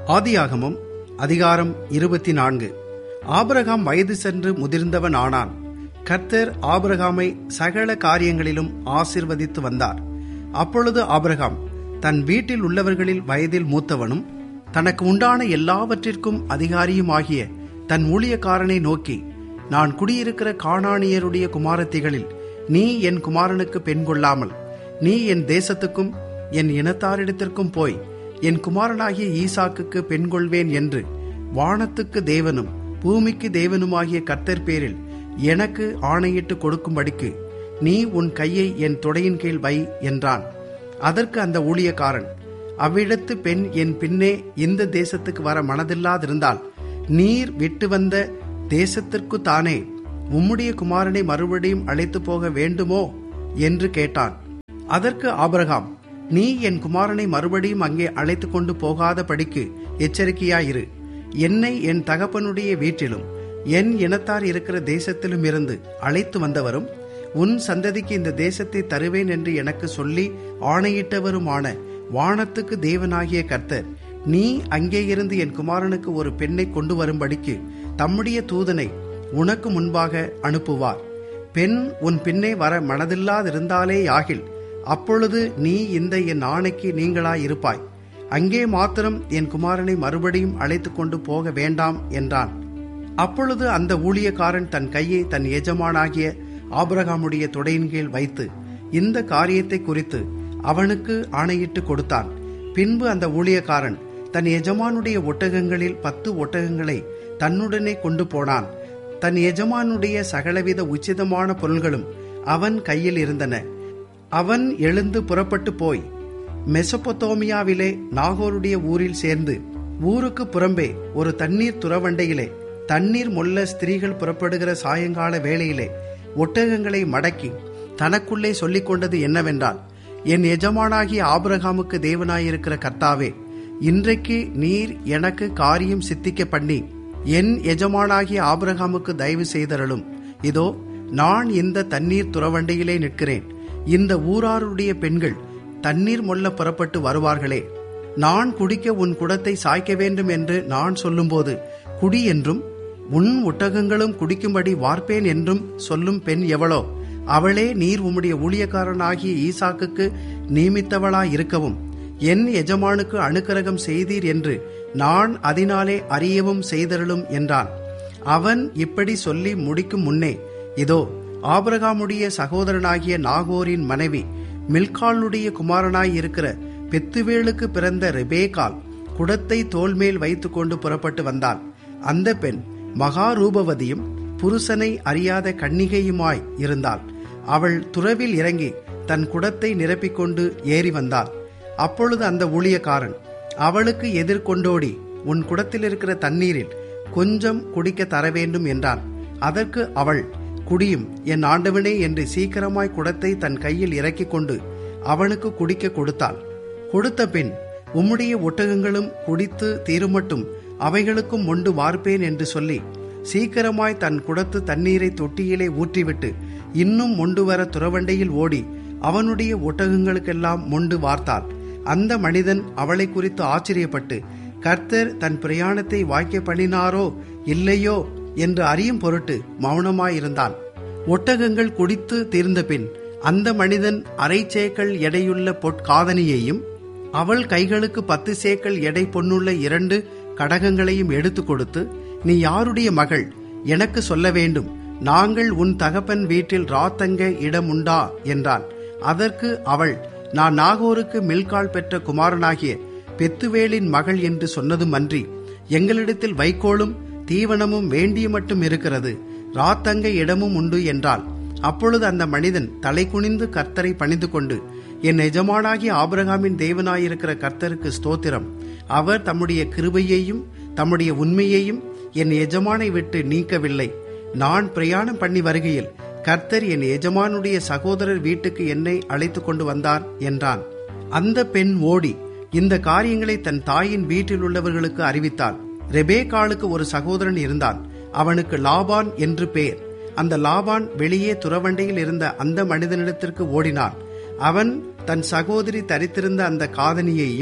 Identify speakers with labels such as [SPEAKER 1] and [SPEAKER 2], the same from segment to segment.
[SPEAKER 1] ஆதியாகமம் அதிகாரம் இருபத்தி நான்கு ஆபிரகாம் வயது சென்று முதிர்ந்தவன் ஆனான் கர்த்தர் ஆபிரகாமை சகல காரியங்களிலும் ஆசிர்வதித்து வந்தார் அப்பொழுது ஆபிரகாம் தன் வீட்டில் உள்ளவர்களில் வயதில் மூத்தவனும் தனக்கு உண்டான எல்லாவற்றிற்கும் அதிகாரியுமாகிய தன் ஊழியக்காரனை நோக்கி நான் குடியிருக்கிற காணானியருடைய குமாரத்திகளில் நீ என் குமாரனுக்கு பெண் கொள்ளாமல் நீ என் தேசத்துக்கும் என் இனத்தாரிடத்திற்கும் போய் என் குமாரனாகிய ஈசாக்குக்கு பெண் கொள்வேன் என்று வானத்துக்கு தேவனும் பூமிக்கு தேவனுமாகிய கர்த்தர் பேரில் எனக்கு ஆணையிட்டு கொடுக்கும்படிக்கு நீ உன் கையை என் தொடையின் கீழ் வை என்றான் அதற்கு அந்த ஊழியக்காரன் அவ்விடத்து பெண் என் பின்னே இந்த தேசத்துக்கு வர மனதில்லாதிருந்தால் நீர் விட்டு வந்த தேசத்திற்கு தானே உம்முடைய குமாரனை மறுபடியும் அழைத்து போக வேண்டுமோ என்று கேட்டான் அதற்கு ஆபிரகாம் நீ என் குமாரனை மறுபடியும் அங்கே அழைத்து கொண்டு போகாத படிக்கு எச்சரிக்கையாயிரு என்னை என் தகப்பனுடைய வீட்டிலும் என் இனத்தார் இருக்கிற தேசத்திலும் இருந்து அழைத்து வந்தவரும் உன் சந்ததிக்கு இந்த தேசத்தை தருவேன் என்று எனக்கு சொல்லி ஆணையிட்டவருமான வானத்துக்கு தேவனாகிய கர்த்தர் நீ அங்கே இருந்து என் குமாரனுக்கு ஒரு பெண்ணை கொண்டு வரும்படிக்கு தம்முடைய தூதனை உனக்கு முன்பாக அனுப்புவார் பெண் உன் பின்னே வர மனதில்லாதிருந்தாலே யாகில் அப்பொழுது நீ இந்த என் ஆணைக்கு நீங்களாய் இருப்பாய் அங்கே மாத்திரம் என் குமாரனை மறுபடியும் அழைத்து கொண்டு போக வேண்டாம் என்றான் அப்பொழுது அந்த ஊழியக்காரன் தன் கையை தன் எஜமானாகிய ஆபிரகாமுடைய தொடையின் கீழ் வைத்து இந்த காரியத்தை குறித்து அவனுக்கு ஆணையிட்டு கொடுத்தான் பின்பு அந்த ஊழியக்காரன் தன் எஜமானுடைய ஒட்டகங்களில் பத்து ஒட்டகங்களை தன்னுடனே கொண்டு போனான் தன் எஜமானுடைய சகலவித உச்சிதமான பொருள்களும் அவன் கையில் இருந்தன அவன் எழுந்து புறப்பட்டு போய் மெசபொத்தோமியாவிலே நாகோருடைய ஊரில் சேர்ந்து ஊருக்கு புறம்பே ஒரு தண்ணீர் துறவண்டையிலே தண்ணீர் மொல்ல ஸ்திரீகள் புறப்படுகிற சாயங்கால வேளையிலே ஒட்டகங்களை மடக்கி தனக்குள்ளே சொல்லிக் கொண்டது என்னவென்றால் என் எஜமானாகிய ஆபிரகாமுக்கு தேவனாயிருக்கிற கர்த்தாவே இன்றைக்கு நீர் எனக்கு காரியம் சித்திக்க பண்ணி என் எஜமானாகிய ஆபிரகாமுக்கு தயவு செய்தரலும் இதோ நான் இந்த தண்ணீர் துறவண்டையிலே நிற்கிறேன் இந்த ஊராருடைய பெண்கள் தண்ணீர் மொல்ல புறப்பட்டு வருவார்களே நான் குடிக்க உன் குடத்தை சாய்க்க வேண்டும் என்று நான் சொல்லும்போது குடி என்றும் உன் ஒட்டகங்களும் குடிக்கும்படி வார்ப்பேன் என்றும் சொல்லும் பெண் எவளோ அவளே நீர் உம்முடைய ஊழியக்காரனாகிய ஈசாக்குக்கு நியமித்தவளாயிருக்கவும் என் எஜமானுக்கு அனுக்கிரகம் செய்தீர் என்று நான் அதனாலே அறியவும் செய்தருளும் என்றான் அவன் இப்படி சொல்லி முடிக்கும் முன்னே இதோ ஆபிரகாமுடைய சகோதரனாகிய நாகோரின் மனைவி மில்காலுடைய குமாரனாய் இருக்கிற பெத்துவேலுக்கு பிறந்த ரெபேகால் குடத்தை தோல்மேல் வைத்து கொண்டு புறப்பட்டு வந்தாள் அந்த பெண் மகாரூபவதியும் புருஷனை அறியாத கன்னிகையுமாய் இருந்தாள் அவள் துறவில் இறங்கி தன் குடத்தை நிரப்பிக்கொண்டு ஏறி வந்தாள் அப்பொழுது அந்த ஊழியக்காரன் அவளுக்கு எதிர்கொண்டோடி உன் குடத்தில் இருக்கிற தண்ணீரில் கொஞ்சம் குடிக்க தர வேண்டும் என்றான் அதற்கு அவள் குடியும் என் ஆண்டவனே என்று சீக்கிரமாய் குடத்தை தன் கையில் இறக்கிக் கொண்டு அவனுக்கு குடிக்க கொடுத்தாள் கொடுத்த பின் உம்முடைய ஒட்டகங்களும் குடித்து தீருமட்டும் அவைகளுக்கும் மொண்டு வார்ப்பேன் என்று சொல்லி சீக்கிரமாய் தன் குடத்து தண்ணீரை தொட்டியிலே ஊற்றிவிட்டு இன்னும் மொண்டு வர துறவண்டையில் ஓடி அவனுடைய ஒட்டகங்களுக்கெல்லாம் மொண்டு வார்த்தாள் அந்த மனிதன் அவளை குறித்து ஆச்சரியப்பட்டு கர்த்தர் தன் பிரயாணத்தை வாய்க்க பண்ணினாரோ இல்லையோ என்று அறியும் பொருட்டு மௌனமாயிருந்தான் ஒட்டகங்கள் குடித்து தீர்ந்த பின் அந்த மனிதன் அரை சேக்கல் எடையுள்ள பொற்காதனியையும் அவள் கைகளுக்கு பத்து சேக்கல் எடை பொன்னுள்ள இரண்டு கடகங்களையும் எடுத்து கொடுத்து நீ யாருடைய மகள் எனக்கு சொல்ல வேண்டும் நாங்கள் உன் தகப்பன் வீட்டில் ராத்தங்க இடம் உண்டா என்றான் அதற்கு அவள் நான் நாகோருக்கு மில்கால் பெற்ற குமாரனாகிய பெத்துவேலின் மகள் என்று சொன்னதும் அன்றி எங்களிடத்தில் வைக்கோலும் தீவனமும் வேண்டிய மட்டும் இருக்கிறது ராத்தங்க இடமும் உண்டு என்றாள் அப்பொழுது அந்த மனிதன் தலை குனிந்து கர்த்தரை பணிந்து கொண்டு என் எஜமானாகிய ஆபிரகாமின் தேவனாயிருக்கிற கர்த்தருக்கு ஸ்தோத்திரம் அவர் தம்முடைய கிருபையையும் தம்முடைய உண்மையையும் என் எஜமானை விட்டு நீக்கவில்லை நான் பிரயாணம் பண்ணி வருகையில் கர்த்தர் என் எஜமானுடைய சகோதரர் வீட்டுக்கு என்னை அழைத்து கொண்டு வந்தார் என்றான் அந்த பெண் ஓடி இந்த காரியங்களை தன் தாயின் வீட்டில் உள்ளவர்களுக்கு அறிவித்தாள் ரெபேகாலுக்கு ஒரு சகோதரன் இருந்தான் அவனுக்கு லாபான் என்று பெயர் அந்த லாபான் வெளியே துறவண்டையில் இருந்த அந்த மனிதனிடத்திற்கு ஓடினான் அவன் தன் சகோதரி தரித்திருந்த அந்த காதனியையும்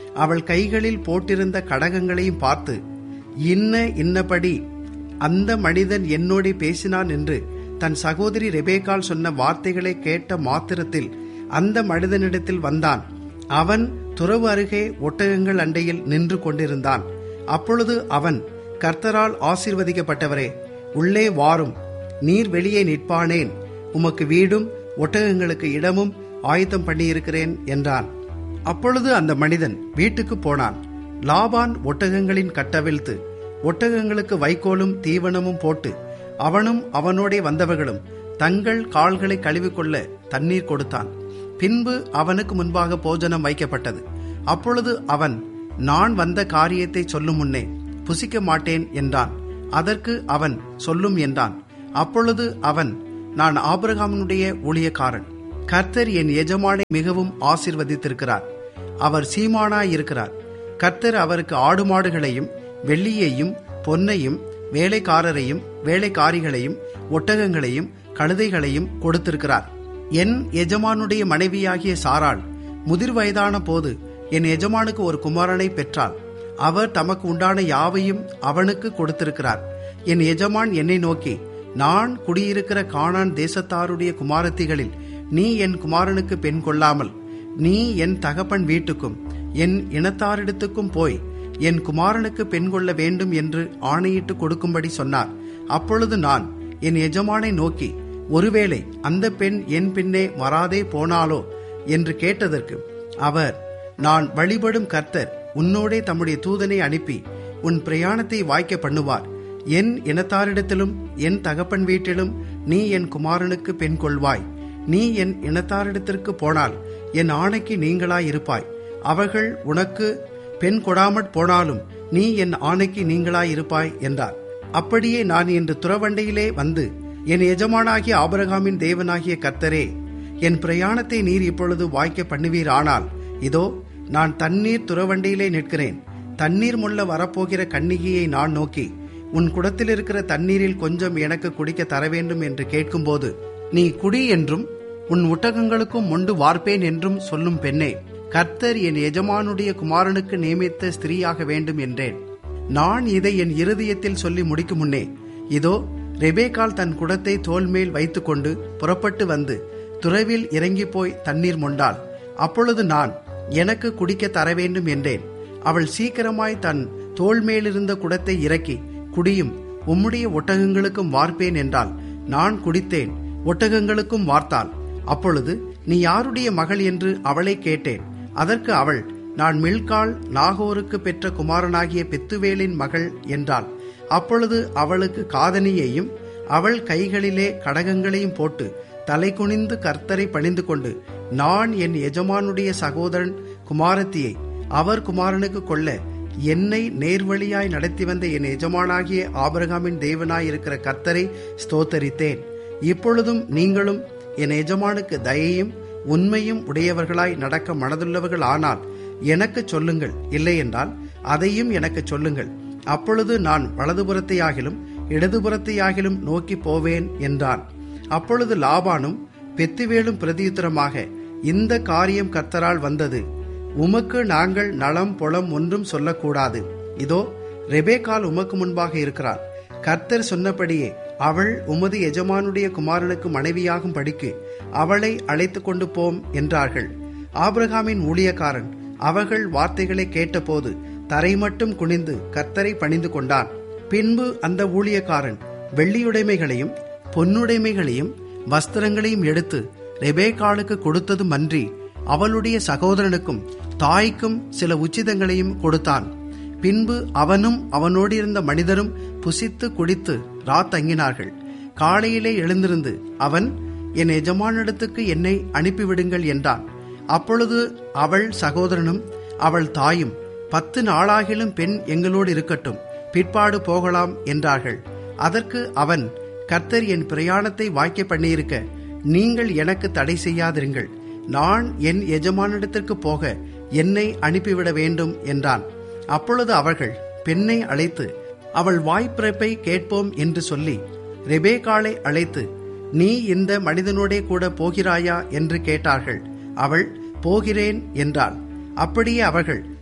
[SPEAKER 1] அவள் கைகளில் போட்டிருந்த கடகங்களையும் பார்த்து இன்ன இன்னபடி அந்த மனிதன் என்னோடு பேசினான் என்று தன் சகோதரி ரெபேக்கால் சொன்ன வார்த்தைகளை கேட்ட மாத்திரத்தில் அந்த மனிதனிடத்தில் வந்தான் அவன் துறவு அருகே ஒட்டகங்கள் அண்டையில் நின்று கொண்டிருந்தான் அப்பொழுது அவன் கர்த்தரால் ஆசீர்வதிக்கப்பட்டவரே உள்ளே வாரும் நீர் வெளியே நிற்பானேன் உமக்கு வீடும் ஒட்டகங்களுக்கு இடமும் ஆயத்தம் பண்ணியிருக்கிறேன் என்றான் அப்பொழுது அந்த மனிதன் வீட்டுக்கு போனான் லாபான் ஒட்டகங்களின் கட்டவிழ்த்து ஒட்டகங்களுக்கு வைக்கோலும் தீவனமும் போட்டு அவனும் அவனோடே வந்தவர்களும் தங்கள் கால்களை கழுவிக்கொள்ள தண்ணீர் கொடுத்தான் பின்பு அவனுக்கு முன்பாக போஜனம் வைக்கப்பட்டது அப்பொழுது அவன் நான் வந்த காரியத்தை சொல்லும் முன்னே புசிக்க மாட்டேன் என்றான் அதற்கு அவன் சொல்லும் என்றான் அப்பொழுது அவன் நான் ஆபிரகாமனுடைய ஊழியக்காரன் கர்த்தர் என் எஜமானை மிகவும் ஆசிர்வதித்திருக்கிறார் அவர் சீமானாய் இருக்கிறார் கர்த்தர் அவருக்கு ஆடு மாடுகளையும் வெள்ளியையும் பொன்னையும் வேலைக்காரரையும் வேலைக்காரிகளையும் ஒட்டகங்களையும் கழுதைகளையும் கொடுத்திருக்கிறார் என் எஜமானுடைய மனைவியாகிய சாராள் முதிர் வயதான போது என் எஜமானுக்கு ஒரு குமாரனை பெற்றாள் அவர் தமக்கு உண்டான யாவையும் அவனுக்கு கொடுத்திருக்கிறார் என் எஜமான் என்னை நோக்கி நான் குடியிருக்கிற கானான் தேசத்தாருடைய குமாரத்திகளில் நீ என் குமாரனுக்கு பெண் கொள்ளாமல் நீ என் தகப்பன் வீட்டுக்கும் என் இனத்தாரிடத்துக்கும் போய் என் குமாரனுக்கு பெண் கொள்ள வேண்டும் என்று ஆணையிட்டு கொடுக்கும்படி சொன்னார் அப்பொழுது நான் என் எஜமானை நோக்கி ஒருவேளை அந்த பெண் என் பின்னே வராதே போனாலோ என்று கேட்டதற்கு அவர் நான் வழிபடும் கர்த்தர் உன்னோடே தம்முடைய தூதனை அனுப்பி உன் பிரயாணத்தை வாய்க்க பண்ணுவார் என் இனத்தாரிடத்திலும் என் தகப்பன் வீட்டிலும் நீ என் குமாரனுக்கு பெண் கொள்வாய் நீ என் இனத்தாரிடத்திற்கு போனால் என் ஆணைக்கு நீங்களாய் இருப்பாய் அவர்கள் உனக்கு பெண் கொடாமற் போனாலும் நீ என் ஆணைக்கு நீங்களாய் இருப்பாய் என்றார் அப்படியே நான் இன்று துறவண்டையிலே வந்து என் எஜமானாகிய ஆபரகாமின் தேவனாகிய கர்த்தரே என் பிரயாணத்தை நீர் இப்பொழுது வாய்க்க பண்ணுவீர் ஆனால் இதோ நான் தண்ணீர் துறவண்டியிலே நிற்கிறேன் தண்ணீர் முள்ள வரப்போகிற கன்னிகையை நான் நோக்கி உன் குடத்தில் இருக்கிற தண்ணீரில் கொஞ்சம் எனக்கு குடிக்க தர வேண்டும் என்று கேட்கும்போது நீ குடி என்றும் உன் ஒட்டகங்களுக்கும் மொண்டு வார்ப்பேன் என்றும் சொல்லும் பெண்ணே கர்த்தர் என் எஜமானுடைய குமாரனுக்கு நியமித்த ஸ்திரீயாக வேண்டும் என்றேன் நான் இதை என் இருதயத்தில் சொல்லி முடிக்கும் முன்னே இதோ ரெபேக்கால் தன் குடத்தை தோல் மேல் வைத்துக்கொண்டு புறப்பட்டு வந்து துறவில் இறங்கி போய் தண்ணீர் மொண்டாள் அப்பொழுது நான் எனக்கு குடிக்க தர வேண்டும் என்றேன் அவள் சீக்கிரமாய் தன் தோல் மேலிருந்த குடத்தை இறக்கி குடியும் உம்முடைய ஒட்டகங்களுக்கும் வார்ப்பேன் என்றால் நான் குடித்தேன் ஒட்டகங்களுக்கும் வார்த்தாள் அப்பொழுது நீ யாருடைய மகள் என்று அவளை கேட்டேன் அதற்கு அவள் நான் மில்கால் நாகோருக்கு பெற்ற குமாரனாகிய பெத்துவேலின் மகள் என்றாள் அப்பொழுது அவளுக்கு காதனியையும் அவள் கைகளிலே கடகங்களையும் போட்டு தலை குனிந்து கர்த்தரை பணிந்து கொண்டு நான் என் எஜமானுடைய சகோதரன் குமாரத்தியை அவர் குமாரனுக்கு கொள்ள என்னை நேர்வழியாய் நடத்தி வந்த என் எஜமானாகிய ஆபரகாமின் தேவனாய் இருக்கிற கர்த்தரை ஸ்தோத்தரித்தேன் இப்பொழுதும் நீங்களும் என் எஜமானுக்கு தயையும் உண்மையும் உடையவர்களாய் நடக்க மனதுள்ளவர்கள் ஆனால் எனக்கு சொல்லுங்கள் இல்லை என்றால் அதையும் எனக்கு சொல்லுங்கள் அப்பொழுது நான் வலதுபுறத்தையாகிலும் இடதுபுறத்தையாகிலும் நோக்கி போவேன் என்றான் அப்பொழுது லாபானும் பெத்திவேலும் பிரதியுத்தரமாக இந்த காரியம் கர்த்தரால் வந்தது உமக்கு நாங்கள் நலம் பொலம் ஒன்றும் சொல்லக்கூடாது இதோ ரெபேக்கால் உமக்கு முன்பாக இருக்கிறார் கர்த்தர் சொன்னபடியே அவள் உமது எஜமானுடைய குமாரனுக்கு மனைவியாகும் படிக்கு அவளை அழைத்து கொண்டு போம் என்றார்கள் ஆபிரகாமின் ஊழியக்காரன் அவர்கள் வார்த்தைகளை கேட்டபோது தரை மட்டும் குனிந்து கர்த்தரை பணிந்து கொண்டான் பின்பு அந்த ஊழியக்காரன் வெள்ளியுடைமைகளையும் பொன்னுடைமைகளையும் வஸ்திரங்களையும் எடுத்து ரெபேக்காளுக்கு கொடுத்ததும் அன்றி அவளுடைய சகோதரனுக்கும் தாய்க்கும் சில உச்சிதங்களையும் கொடுத்தான் பின்பு அவனும் அவனோடு இருந்த மனிதரும் புசித்து குடித்து ராத்தங்கினார்கள் காலையிலே எழுந்திருந்து அவன் என் எஜமானிடத்துக்கு என்னை அனுப்பிவிடுங்கள் என்றான் அப்பொழுது அவள் சகோதரனும் அவள் தாயும் பத்து நாளாகிலும் பெண் எங்களோடு இருக்கட்டும் பிற்பாடு போகலாம் என்றார்கள் அதற்கு அவன் கர்த்தர் என் பிரயாணத்தை வாய்க்க பண்ணியிருக்க நீங்கள் எனக்கு தடை செய்யாதிருங்கள் நான் என் எஜமானிடத்திற்கு போக என்னை அனுப்பிவிட வேண்டும் என்றான் அப்பொழுது அவர்கள் பெண்ணை அழைத்து அவள் வாய்ப்பிறப்பை கேட்போம் என்று சொல்லி ரெபேகாலை அழைத்து நீ இந்த மனிதனோடே கூட போகிறாயா என்று கேட்டார்கள் அவள் போகிறேன் என்றாள் அப்படியே அவர்கள்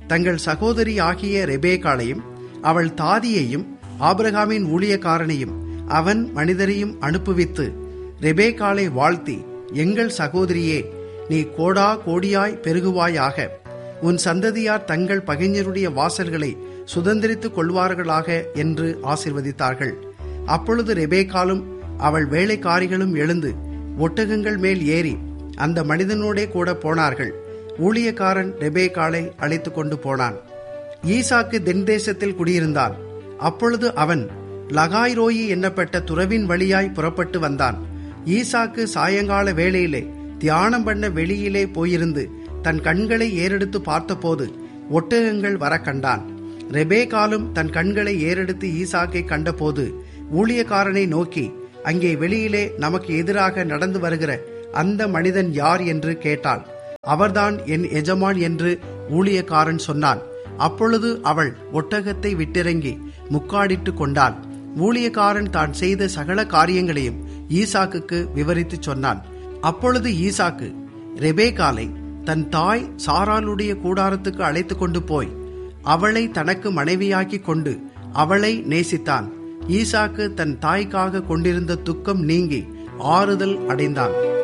[SPEAKER 1] தங்கள் சகோதரி ஆகிய ரெபேக்காளையும் அவள் தாதியையும் ஆபிரகாமின் ஊழியக்காரனையும் அவன் மனிதரையும் அனுப்புவித்து ரெபேக்காளை வாழ்த்தி எங்கள் சகோதரியே நீ கோடா கோடியாய் பெருகுவாயாக உன் சந்ததியார் தங்கள் பகைஞருடைய வாசல்களை சுதந்திரித்துக் கொள்வார்களாக என்று ஆசிர்வதித்தார்கள் அப்பொழுது ரெபேக்காலும் அவள் வேலைக்காரிகளும் எழுந்து ஒட்டகங்கள் மேல் ஏறி அந்த மனிதனோடே கூட போனார்கள் ஊழியக்காரன் ரெபேக்காலை அழைத்து கொண்டு போனான் ஈசாக்கு தென்தேசத்தில் குடியிருந்தான் அப்பொழுது அவன் லகாய்ரோயி என்னப்பட்ட துறவின் வழியாய் புறப்பட்டு வந்தான் ஈசாக்கு சாயங்கால வேளையிலே தியானம் பண்ண வெளியிலே போயிருந்து தன் கண்களை ஏறெடுத்து பார்த்தபோது ஒட்டகங்கள் வர கண்டான் ரெபேகாலும் தன் கண்களை ஏறெடுத்து ஈசாக்கை கண்டபோது ஊழியக்காரனை நோக்கி அங்கே வெளியிலே நமக்கு எதிராக நடந்து வருகிற அந்த மனிதன் யார் என்று கேட்டாள் அவர்தான் என் எஜமான் என்று ஊழியக்காரன் சொன்னான் அப்பொழுது அவள் ஒட்டகத்தை விட்டிறங்கி முக்காடிட்டு கொண்டாள் ஊழியக்காரன் தான் செய்த சகல காரியங்களையும் ஈசாக்குக்கு விவரித்துச் சொன்னான் அப்பொழுது ஈசாக்கு ரெபேகாலை தன் தாய் சாராளுடைய கூடாரத்துக்கு அழைத்து கொண்டு போய் அவளை தனக்கு மனைவியாக்கி கொண்டு அவளை நேசித்தான் ஈசாக்கு தன் தாய்க்காக கொண்டிருந்த துக்கம் நீங்கி ஆறுதல் அடைந்தான்